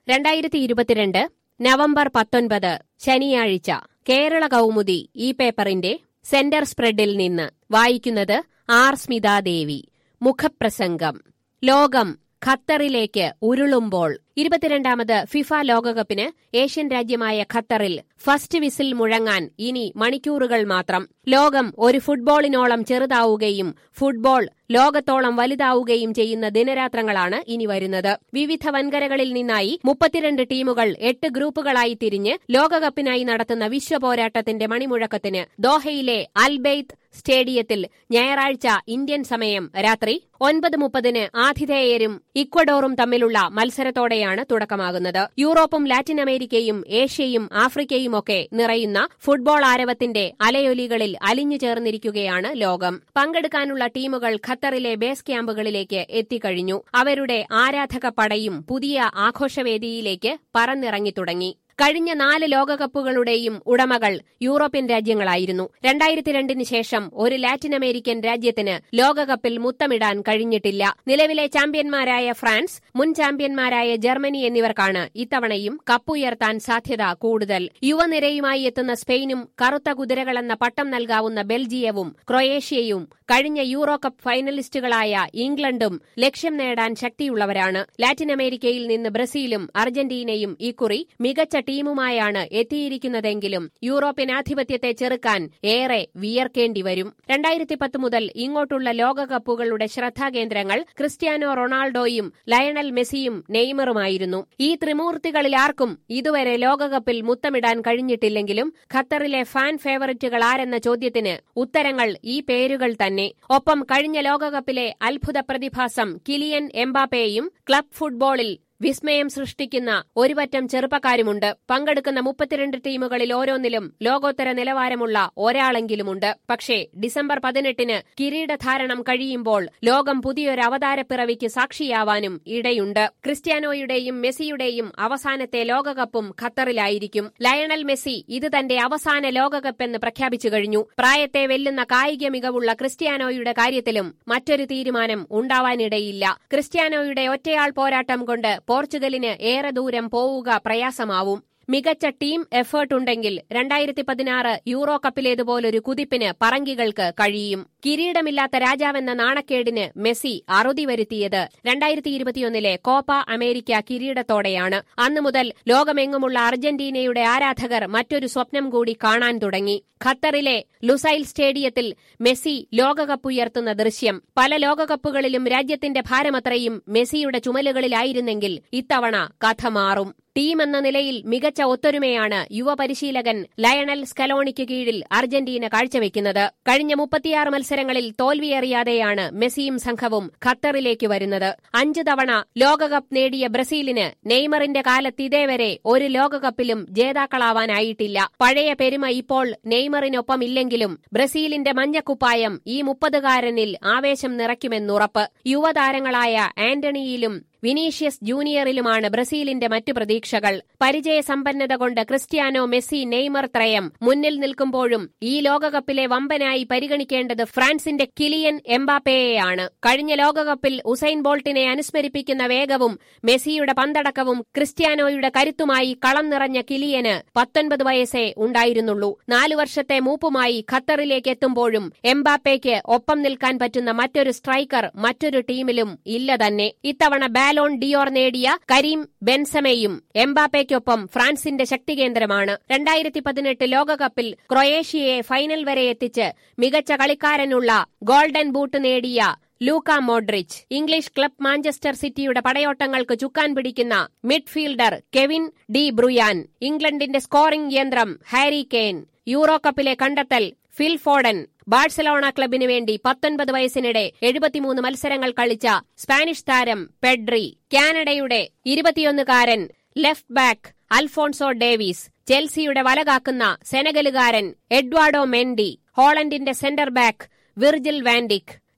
രണ്ടായിരത്തി ഇരുപത്തിരണ്ട് നവംബർ പത്തൊൻപത് ശനിയാഴ്ച കേരള കൗമുദി ഈ പേപ്പറിന്റെ സെന്റർ സ്പ്രെഡിൽ നിന്ന് വായിക്കുന്നത് ആർ സ്മിതാദേവി മുഖപ്രസംഗം ലോകം ഖത്തറിലേക്ക് ഉരുളുമ്പോൾ ഇരുപത്തിരണ്ടാമത് ഫിഫ ലോകകപ്പിന് ഏഷ്യൻ രാജ്യമായ ഖത്തറിൽ ഫസ്റ്റ് വിസിൽ മുഴങ്ങാൻ ഇനി മണിക്കൂറുകൾ മാത്രം ലോകം ഒരു ഫുട്ബോളിനോളം ചെറുതാവുകയും ഫുട്ബോൾ ലോകത്തോളം വലുതാവുകയും ചെയ്യുന്ന ദിനരാത്രങ്ങളാണ് ഇനി വരുന്നത് വിവിധ വൻകരകളിൽ നിന്നായി മുപ്പത്തിരണ്ട് ടീമുകൾ എട്ട് ഗ്രൂപ്പുകളായി തിരിഞ്ഞ് ലോകകപ്പിനായി നടത്തുന്ന വിശ്വപോരാട്ടത്തിന്റെ മണിമുഴക്കത്തിന് ദോഹയിലെ അൽബെയ്ത്ത് സ്റ്റേഡിയത്തിൽ ഞായറാഴ്ച ഇന്ത്യൻ സമയം രാത്രി ഒൻപത് മുപ്പതിന് ആതിഥേയരും ഇക്വഡോറും തമ്മിലുള്ള മത്സരത്തോടെയാണ് തുടക്കമാകുന്നത് യൂറോപ്പും ലാറ്റിൻ അമേരിക്കയും ഏഷ്യയും ആഫ്രിക്കയുമൊക്കെ നിറയുന്ന ഫുട്ബോൾ ആരവത്തിന്റെ അലയൊലികളിൽ അലിഞ്ഞു ചേർന്നിരിക്കുകയാണ് ലോകം പങ്കെടുക്കാനുള്ള ടീമുകൾ ഖത്തറിലെ ബേസ് ക്യാമ്പുകളിലേക്ക് എത്തിക്കഴിഞ്ഞു അവരുടെ ആരാധക പടയും പുതിയ ആഘോഷവേദിയിലേക്ക് പറന്നിറങ്ങി തുടങ്ങി കഴിഞ്ഞ നാല് ലോകകപ്പുകളുടെയും ഉടമകൾ യൂറോപ്യൻ രാജ്യങ്ങളായിരുന്നു രണ്ടായിരത്തി രണ്ടിന് ശേഷം ഒരു ലാറ്റിൻ അമേരിക്കൻ രാജ്യത്തിന് ലോകകപ്പിൽ മുത്തമിടാൻ കഴിഞ്ഞിട്ടില്ല നിലവിലെ ചാമ്പ്യന്മാരായ ഫ്രാൻസ് മുൻ ചാമ്പ്യന്മാരായ ജർമ്മനി എന്നിവർക്കാണ് ഇത്തവണയും കപ്പുയർത്താൻ സാധ്യത കൂടുതൽ യുവനിരയുമായി എത്തുന്ന സ്പെയിനും കറുത്ത കുതിരകളെന്ന പട്ടം നൽകാവുന്ന ബെൽജിയവും ക്രൊയേഷ്യയും കഴിഞ്ഞ യൂറോ കപ്പ് ഫൈനലിസ്റ്റുകളായ ഇംഗ്ലണ്ടും ലക്ഷ്യം നേടാൻ ശക്തിയുള്ളവരാണ് ലാറ്റിൻ അമേരിക്കയിൽ നിന്ന് ബ്രസീലും അർജന്റീനയും ഇക്കുറി മികച്ച ടീമുമായാണ് എത്തിയിരിക്കുന്നതെങ്കിലും യൂറോപ്യൻ ആധിപത്യത്തെ ചെറുക്കാൻ ഏറെ വിയർക്കേണ്ടി വരും രണ്ടായിരത്തി പത്ത് മുതൽ ഇങ്ങോട്ടുള്ള ലോകകപ്പുകളുടെ ശ്രദ്ധാകേന്ദ്രങ്ങൾ ക്രിസ്ത്യാനോ റൊണാൾഡോയും ലയണൽ മെസ്സിയും നെയ്മറുമായിരുന്നു ഈ ത്രിമൂർത്തികളിൽ ആർക്കും ഇതുവരെ ലോകകപ്പിൽ മുത്തമിടാൻ കഴിഞ്ഞിട്ടില്ലെങ്കിലും ഖത്തറിലെ ഫാൻ ഫേവറിറ്റുകൾ ആരെന്ന ചോദ്യത്തിന് ഉത്തരങ്ങൾ ഈ പേരുകൾ തന്നെ ഒപ്പം കഴിഞ്ഞ ലോകകപ്പിലെ അത്ഭുത പ്രതിഭാസം കിലിയൻ എംബാപ്പയെയും ക്ലബ് ഫുട്ബോളിൽ വിസ്മയം സൃഷ്ടിക്കുന്ന ഒരുപറ്റം ചെറുപ്പക്കാരുമുണ്ട് പങ്കെടുക്കുന്ന മുപ്പത്തിരണ്ട് ടീമുകളിൽ ഓരോന്നിലും ലോകോത്തര നിലവാരമുള്ള ഒരാളെങ്കിലുമുണ്ട് പക്ഷേ ഡിസംബർ പതിനെട്ടിന് കിരീടധാരണം കഴിയുമ്പോൾ ലോകം പുതിയൊരു അവതാരപ്പിറവിക്ക് സാക്ഷിയാവാനും ഇടയുണ്ട് ക്രിസ്ത്യാനോയുടെയും മെസ്സിയുടെയും അവസാനത്തെ ലോകകപ്പും ഖത്തറിലായിരിക്കും ലയണൽ മെസ്സി ഇത് തന്റെ അവസാന ലോകകപ്പെന്ന് പ്രഖ്യാപിച്ചു കഴിഞ്ഞു പ്രായത്തെ വെല്ലുന്ന കായിക മികവുള്ള ക്രിസ്ത്യാനോയുടെ കാര്യത്തിലും മറ്റൊരു തീരുമാനം ഉണ്ടാവാനിടയില്ല ക്രിസ്ത്യാനോയുടെ ഒറ്റയാൾ പോരാട്ടം കൊണ്ട് പോർച്ചുഗലിന് ഏറെ ദൂരം പോവുക പ്രയാസമാവും മികച്ച ടീം എഫേർട്ട് ഉണ്ടെങ്കിൽ രണ്ടായിരത്തി പതിനാറ് യൂറോ കപ്പിലേതുപോലൊരു കുതിപ്പിന് പറങ്കികൾക്ക് കഴിയും കിരീടമില്ലാത്ത രാജാവെന്ന നാണക്കേടിന് മെസ്സി അറുതി വരുത്തിയത് രണ്ടായിരത്തി ഇരുപത്തിയൊന്നിലെ കോപ്പ അമേരിക്ക കിരീടത്തോടെയാണ് അന്നു മുതൽ ലോകമെങ്ങുമുള്ള അർജന്റീനയുടെ ആരാധകർ മറ്റൊരു സ്വപ്നം കൂടി കാണാൻ തുടങ്ങി ഖത്തറിലെ ലുസൈൽ സ്റ്റേഡിയത്തിൽ മെസ്സി ലോകകപ്പ് ഉയർത്തുന്ന ദൃശ്യം പല ലോകകപ്പുകളിലും രാജ്യത്തിന്റെ ഭാരമത്രയും മെസ്സിയുടെ ചുമലുകളിലായിരുന്നെങ്കിൽ ഇത്തവണ കഥ മാറും ടീം എന്ന നിലയിൽ മികച്ച ഒത്തൊരുമയാണ് യുവ പരിശീലകൻ ലയണൽ സ്കലോണിക്ക് കീഴിൽ അർജന്റീന കാഴ്ചവെക്കുന്നത് കഴിഞ്ഞ മുപ്പത്തിയാറ് മത്സരങ്ങളിൽ തോൽവിയറിയാതെയാണ് മെസ്സിയും സംഘവും ഖത്തറിലേക്ക് വരുന്നത് അഞ്ചു തവണ ലോകകപ്പ് നേടിയ ബ്രസീലിന് നെയ്മറിന്റെ കാലത്ത് ഇതേവരെ ഒരു ലോകകപ്പിലും ജേതാക്കളാവാനായിട്ടില്ല പഴയ പെരുമ ഇപ്പോൾ നെയ്മറിനൊപ്പമില്ലെങ്കിലും ബ്രസീലിന്റെ മഞ്ഞക്കുപ്പായം ഈ മുപ്പതുകാരനിൽ ആവേശം നിറയ്ക്കുമെന്നുറപ്പ് യുവതാരങ്ങളായ ആന്റണിയിലും വിനീഷ്യസ് ജൂനിയറിലുമാണ് ബ്രസീലിന്റെ മറ്റു പ്രതീക്ഷകൾ പരിചയസമ്പന്നത കൊണ്ട് ക്രിസ്ത്യാനോ മെസ്സി നെയ്മർ ത്രയം മുന്നിൽ നിൽക്കുമ്പോഴും ഈ ലോകകപ്പിലെ വമ്പനായി പരിഗണിക്കേണ്ടത് ഫ്രാൻസിന്റെ കിലിയൻ എംബാപ്പയെയാണ് കഴിഞ്ഞ ലോകകപ്പിൽ ഉസൈൻ ബോൾട്ടിനെ അനുസ്മരിപ്പിക്കുന്ന വേഗവും മെസ്സിയുടെ പന്തടക്കവും ക്രിസ്ത്യാനോയുടെ കരുത്തുമായി കളം നിറഞ്ഞ കിലിയന് പത്തൊൻപത് വയസ്സേ ഉണ്ടായിരുന്നുള്ളൂ നാലു വർഷത്തെ മൂപ്പുമായി ഖത്തറിലേക്ക് എത്തുമ്പോഴും എംബാപ്പയ്ക്ക് ഒപ്പം നിൽക്കാൻ പറ്റുന്ന മറ്റൊരു സ്ട്രൈക്കർ മറ്റൊരു ടീമിലും ഇല്ല തന്നെ ഇത്തവണ ബാലോൺ ഡിയോർ നേടിയ കരീം ബെൻസമയും എംബാപ്പയ്ക്കൊപ്പം ഫ്രാൻസിന്റെ ശക്തികേന്ദ്രമാണ് രണ്ടായിരത്തി പതിനെട്ട് ലോകകപ്പിൽ ക്രൊയേഷ്യയെ ഫൈനൽ വരെ എത്തിച്ച് മികച്ച കളിക്കാരനുള്ള ഗോൾഡൻ ബൂട്ട് നേടിയ Luka Modric English club Manchester സിറ്റിയുടെ പടയോട്ടങ്ങൾക്ക് ചുക്കാൻ പിടിക്കുന്ന മിഡ്ഫീൽഡർ കെവിൻ ഡി ബ്രുയാൻ ഇംഗ്ലണ്ടിന്റെ സ്കോറിംഗ് യന്ത്രം ഹാരി കെയ്ൻ യൂറോ കപ്പിലെ കണ്ടെത്തൽ ഫിൽ ഫോഡൻ ബാഴ്സലോണ ക്ലബിനു വേണ്ടി പത്തൊൻപത് വയസ്സിനിടെ എഴുപത്തിമൂന്ന് മത്സരങ്ങൾ കളിച്ച സ്പാനിഷ് താരം പെഡ്രി കാനഡയുടെ ഇരുപത്തിയൊന്നുകാരൻ ലെഫ്റ്റ് ബാക്ക് അൽഫോൺസോ ഡേവീസ് ചെൽസിയുടെ വലകാക്കുന്ന സെനഗലുകാരൻ എഡ്വാർഡോ മെൻഡി ഹോളണ്ടിന്റെ സെന്റർ ബാക്ക് വിർജിൽ വാൻഡിക്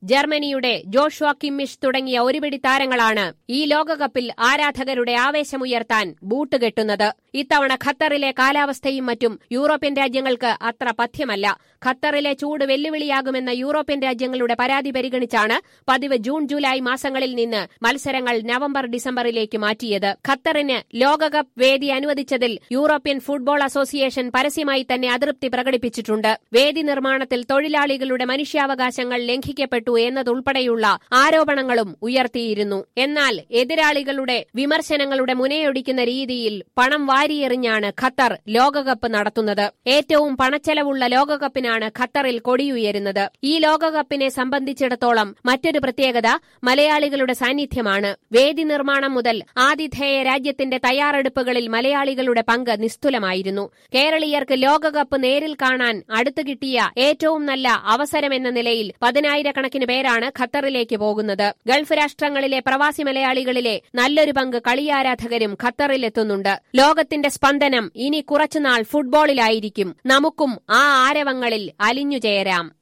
ജർമ്മനിയുടെ ജോഷ്വ കിമ്മിഷ് തുടങ്ങിയ ഒരുപിടി താരങ്ങളാണ് ഈ ലോകകപ്പിൽ ആരാധകരുടെ ആവേശമുയർത്താൻ ബൂട്ട് കെട്ടുന്നത് ഇത്തവണ ഖത്തറിലെ കാലാവസ്ഥയും മറ്റും യൂറോപ്യൻ രാജ്യങ്ങൾക്ക് അത്ര പഥ്യമല്ല ഖത്തറിലെ ചൂട് വെല്ലുവിളിയാകുമെന്ന യൂറോപ്യൻ രാജ്യങ്ങളുടെ പരാതി പരിഗണിച്ചാണ് പതിവ് ജൂൺ ജൂലൈ മാസങ്ങളിൽ നിന്ന് മത്സരങ്ങൾ നവംബർ ഡിസംബറിലേക്ക് മാറ്റിയത് ഖത്തറിന് ലോകകപ്പ് വേദി അനുവദിച്ചതിൽ യൂറോപ്യൻ ഫുട്ബോൾ അസോസിയേഷൻ പരസ്യമായി തന്നെ അതൃപ്തി പ്രകടിപ്പിച്ചിട്ടുണ്ട് വേദി നിർമ്മാണത്തിൽ തൊഴിലാളികളുടെ മനുഷ്യാവകാശങ്ങൾ ലംഘിക്കപ്പെട്ടു എന്നതുൾപ്പെടെയുള്ള ആരോപണങ്ങളും ഉയർത്തിയിരുന്നു എന്നാൽ എതിരാളികളുടെ വിമർശനങ്ങളുടെ മുനയൊടിക്കുന്ന രീതിയിൽ പണം വാരിയെറിഞ്ഞാണ് ഖത്തർ ലോകകപ്പ് നടത്തുന്നത് ഏറ്റവും പണച്ചെലവുള്ള ലോകകപ്പിനാണ് ഖത്തറിൽ കൊടിയുയരുന്നത് ഈ ലോകകപ്പിനെ സംബന്ധിച്ചിടത്തോളം മറ്റൊരു പ്രത്യേകത മലയാളികളുടെ സാന്നിധ്യമാണ് വേദി നിർമ്മാണം മുതൽ ആതിഥേയ രാജ്യത്തിന്റെ തയ്യാറെടുപ്പുകളിൽ മലയാളികളുടെ പങ്ക് നിസ്തുലമായിരുന്നു കേരളീയർക്ക് ലോകകപ്പ് നേരിൽ കാണാൻ അടുത്തു കിട്ടിയ ഏറ്റവും നല്ല അവസരമെന്ന നിലയിൽ പതിനായിരക്കണക്കിന് പേരാണ് ഖത്തറിലേക്ക് പോകുന്നത് ഗൾഫ് രാഷ്ട്രങ്ങളിലെ പ്രവാസി മലയാളികളിലെ നല്ലൊരു പങ്ക് കളിയാരാധകരും ഖത്തറിലെത്തുന്നുണ്ട് ലോകത്തിന്റെ സ്പന്ദനം ഇനി കുറച്ചുനാൾ ഫുട്ബോളിലായിരിക്കും നമുക്കും ആ ആരവങ്ങളിൽ അലിഞ്ഞുചേരാം